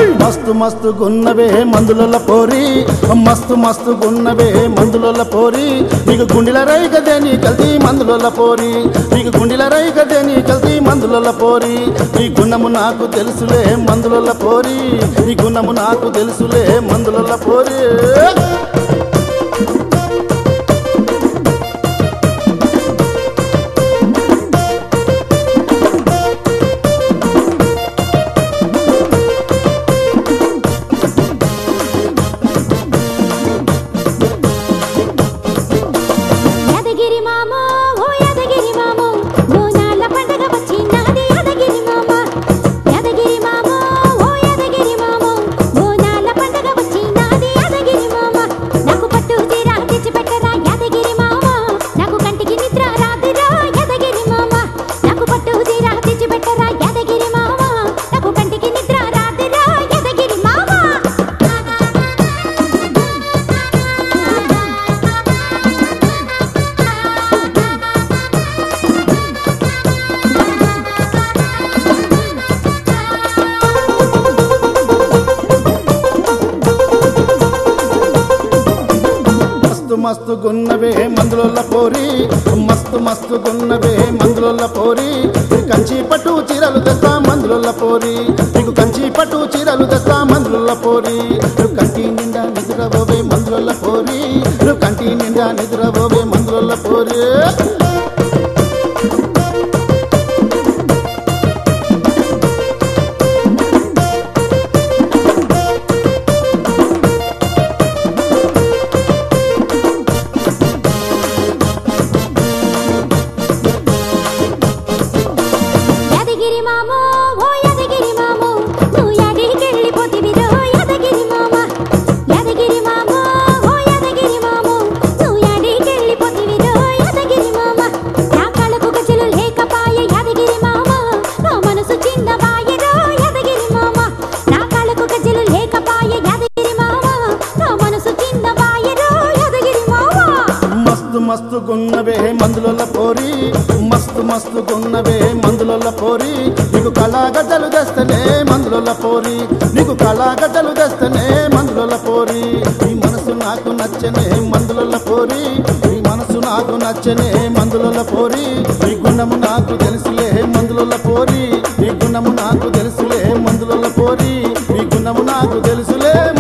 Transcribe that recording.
మస్తు మస్తు గున్నవే మందుల పోరి మస్తు మస్తు గున్నవే మందుల పోరి నీకు గుండెల రై కదే నీ కల్తీ మందుల పోరి నీకు గుండెల రై కదే నీ కల్తీ మందుల పోరి నీ గుణము నాకు తెలుసులే మందుల పోరి నీ గుణము నాకు తెలుసులే మందుల పోరి యాదగిరి మామ ఓ యాదగిరి మామ బోనాల పండగ వచ్చినాది యాదగిరి మామ యాదగిరి మామ ఓ యాదగిరి మామ బోనాల పండగ వచ్చినాది యాదగిరి మామ నాకు పట్టు చీర తెచ్చి పెట్టరా యాదగిరి మామ నాకు కంటికి నిద్ర రాదురా యాదగిరి మామ నాకు పట్టు చీర తెచ్చి పెట్టరా యాదగిరి మామ నాకు కంటికి నిద్ర రాదురా యాదగిరి మామ మస్తు మస్తు గున్నవే మందుల పోరి మస్తు మస్తు గున్నవే మందుల పోరి కంచి పట్టు చీరలు తెస్తా మందుల పోరి నీకు కంచి పట్టు చీరలు తెస్తా మందుల పోరి నువ్వు కంటి నిండా నిద్రపోవే మందుల పోరి నువ్వు కంటి నిండా నిద్రపోవే మందుల పోరి యాదగిరి మామ ఓ యాదగిరి మామ నువ్వు యాడికెళ్ళిపోతివిరో యాదగిరి మామ యాదగిరి మామ ఓ యాదగిరి మామ నువ్వు యాడికెళ్ళిపోతివిరో యాదగిరి మామ నా కాళ్ళకు గజలు లేకపాయ యాదగిరి మామ నా మనసు చిన్నబాయరో యాదగిరి మామ నా కాళ్ళకు గజలు లేకపాయ యాదగిరి మామ నా మనసు చిన్నబాయరో యాదగిరి మామ మస్తు మస్తు గున్నవే మందుల పోరి మస్తు మస్తు గున్నవే మందుల పోరి నీకు కళాగడ్డలు తెస్తనే మందుల పోరి నీకు కళాగడ్డలు తెస్తనే మందుల పోరి నీ మనసు నాకు నచ్చనే మందుల పోరి నీ మనసు నాకు నచ్చనే మందుల పోరి నీ గుణము నాకు తెలుసులే మందుల పోరి నీ గుణము నాకు తెలుసులే మందుల పోరి నీ గుణము నాకు తెలుసులే